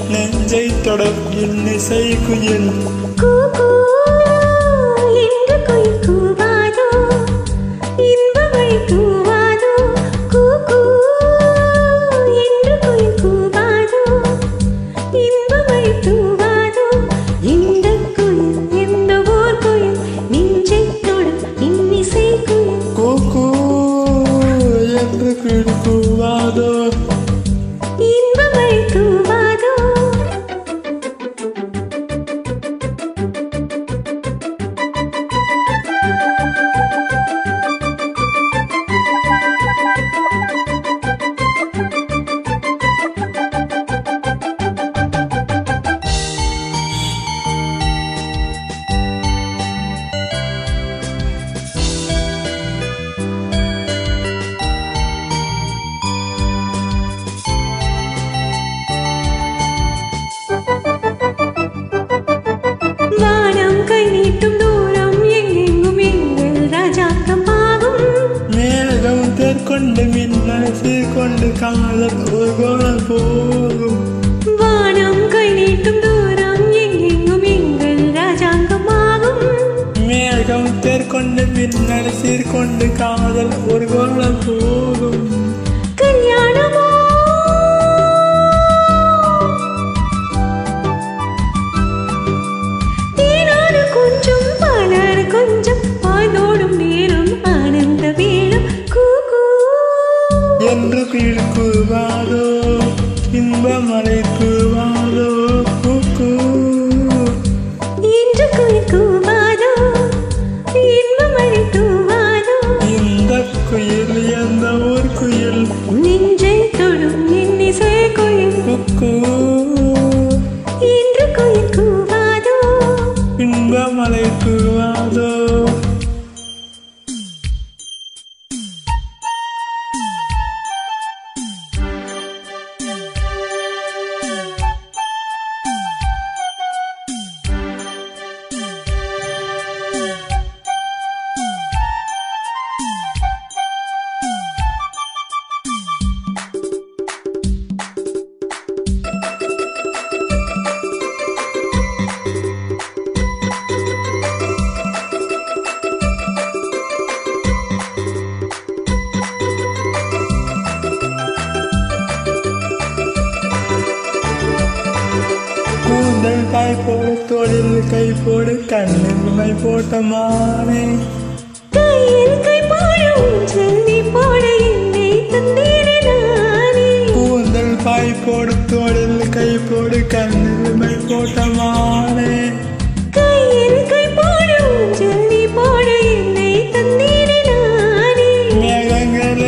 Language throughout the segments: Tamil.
நெஞ்சை தொடும் இன்னிசை குயில் கூ கூ என்று குயில் கூவாதோ இன்பமழை தூவாதோ கூ கூ என்று குயில் கூவாதோ இன்பமழை தூவாதோ இந்த குயில் எந்த ஊர் குயில் நெஞ்சை தொடும் இன்னிசை குயில் கூக்கு என்று குயில் கூவாதோ இன்பமழை தூவாதோ வானம் கை நீட்டும் தூரம் எங்கெங்கும் எங்கள் ராஜாக்கம் ஆகும் மேகம் தேர்கொண்டு மின்னல் சீர்கொண்டு காதல் ஒரு கோணம் போகும் வானம் கை நீட்டும் தூரம் எங்கெங்கும் எங்கள் ராஜாங்கம் ஆகும் மேகம் தேர்கொண்டு மின்னல் சீர்கொண்டு காதல் ஒரு கோணம் போகும் கல்யாணமோ தேனாறு கொஞ்சம் பாலாறு கொஞ்சம் பாய்ந்தோடும் நேரம் ஆனந்த வேளம் கூ கூ என்று குயில் கூவாதோ இன்பமலை கூவாதோ கூக்கு இன்று குயில் கூவாதோ இன்பமழை தூவாதோ இந்த குயில் எந்த ஊர் குயில் நெஞ்சை தொடும் இன்னிசை குயில் குக்கு இன்று குயில் கூவாதோ இன்பமலை கூவாதோ கூந்தல் காய் போடு தோளில் கை போடு கண்ணில் மை போட்ட மானே கையில் கை போடும் சொல்லி போட என்னை தந்தேனே நானே கூந்தல் பாய் போடு தோளில் கை போடு கண்ணில் மை போட்ட மானே கையில் கை போடும் சொல்லி போட என்னை தந்தேனே நானே மேகங்களே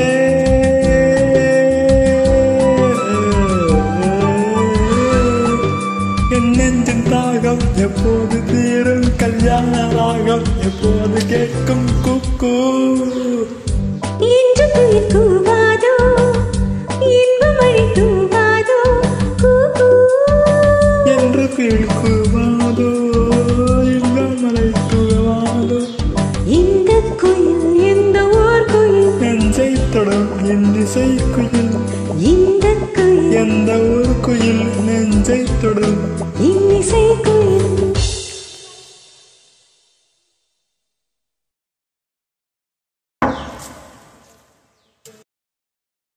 என் நெஞ்சின் தாகம் எப்போது தீரும் கல்யாண ராகம் எப்போது கேட்கும் குக்கு இன்று குயில் கூவாதோ இன்பமழை தூவாதோ கூ கூ என்று கேட்குவாதோ இல்லாமலை தூவாதோ இந்த குயில் எந்த ஊர் குயில் நெஞ்சை தொடும் என் திசை குயில் இந்த குயில் எந்த ஊர் குயில் நெஞ்சை தொடும் இன்னிசை குயில்